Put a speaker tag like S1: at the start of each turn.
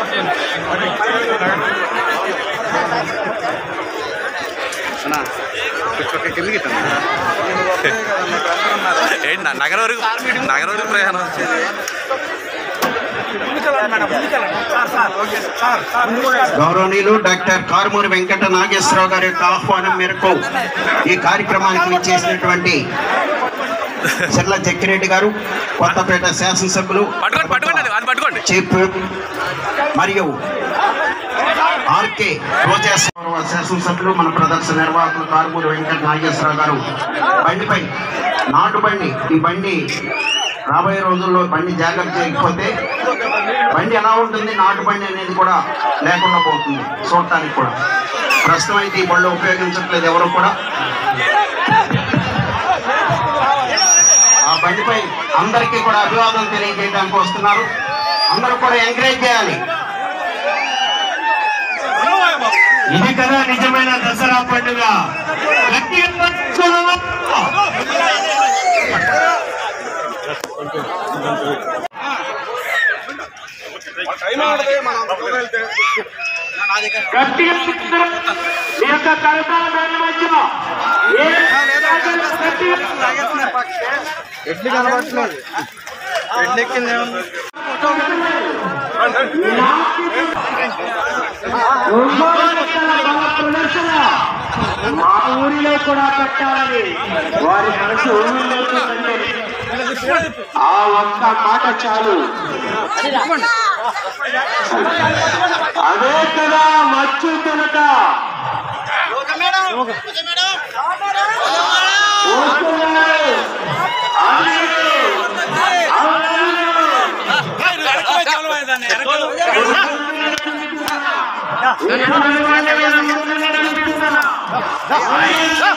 S1: ఏంటి నా- నగరం వరకు నగరం వరకు ప్రయాణం వచ్చేది
S2: గౌరవనీయులు డాక్టర్ కారుమూరి వెంకట నాగేశ్వరరావు గారి యొక్క ఆహ్వానం మేరకు ఈ కార్యక్రమానికి విచ్చేసినటువంటి చెర్ల జక్కిరెడ్డి గారు కొత్తపేట శాసనసభ్యులు
S1: పట్టుకోండి పట్టుకోండి అది- అది పట్టుకోండి
S2: చీఫ్ మరియు ఆర్కే రోజా గౌరవ శాసనసభ్యులు మన ప్రదర్శన నిర్వాహకులు కారుమూరి వెంకట నాగేశ్వరరావు గారు బండిపై నాటు బండి ఈ బండి రాబోయే రోజుల్లో బండి జాగ్రత్త చేయకపోతే బండి ఎలా ఉంటుంది నాటు బండి అనేది కూడా లేకుండా పోతుంది చూడటానికి కూడా ప్రస్తుతం అయితే ఈ బళ్ళు ఉపయోగించట్లేదు ఎవరు కూడా ఆ బండిపై అందరికీ కూడా అభివాదం తెలియజేయడానికి వస్తున్నారు అందరూ కూడా ఎంకరేజ్ చేయాలి ఇది కదా నిజమైన దసరా పండుగ గట్టిగా పట్టుకోవాలి. గట్టిగా పట్టుకోవాలి. మీ యొక్క కరతాళ ధ్వని మధ్య ఏ గట్టిగా
S3: ఎడ్లు కనబట్టలేదు ఎడ్లు ఎక్కింది ఏముంది
S2: మా ఊరిలో కూడా పెట్టాలని వారి మనసు ఊరిలోకి ఆ ఒక్క మాట చాలు అదే కదా మచ్చు తినక వస్తున్నాయి. అవును.